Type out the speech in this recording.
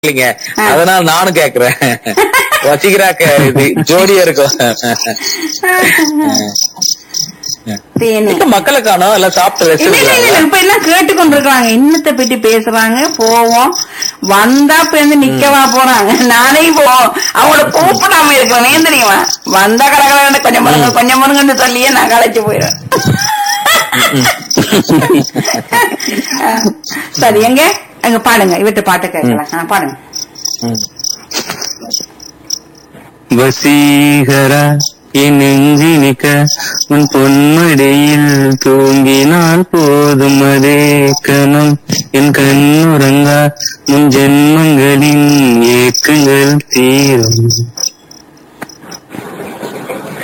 இல்லைங்க அதனால நானும் கேக்குறேன் வசிக்கிறாக்க இது ஜோடியா இருக்கும் தேனு எங்க மக்களை காணோம் எல்லாம் சாப்பிட்டு ரெஸ்ட் இல்ல இல்ல இல்ல இப்ப எல்லாம் கேட்டு கொண்டிருக்காங்க இன்னத்தை பத்தி பேசுறாங்க போவோம் வந்தா இப்ப வந்து நிக்கவா போறாங்க நானே போவோம் அவங்கள கூப்பிடாம இருக்கிறேன் ஏன் தெரியுமா வந்தா கடற்கரை கொஞ்சம் மருங்க கொஞ்சம் மருங்கன்னு சொல்லியே நான் களைச்சு போயிடுவேன் சரி எங்க அங்க பாடுங்க இவற்றை பாட்டு கேட்கலாம் ஆ, பாடுங்க வசீகரா என் நெஞ்சினிக்க உன் பொன்மடியில் தூங்கினால் போதும் அதே கணம் என் கண்ணுறங்கா முன் ஜென்மங்களின் ஏக்கங்கள் தீரும்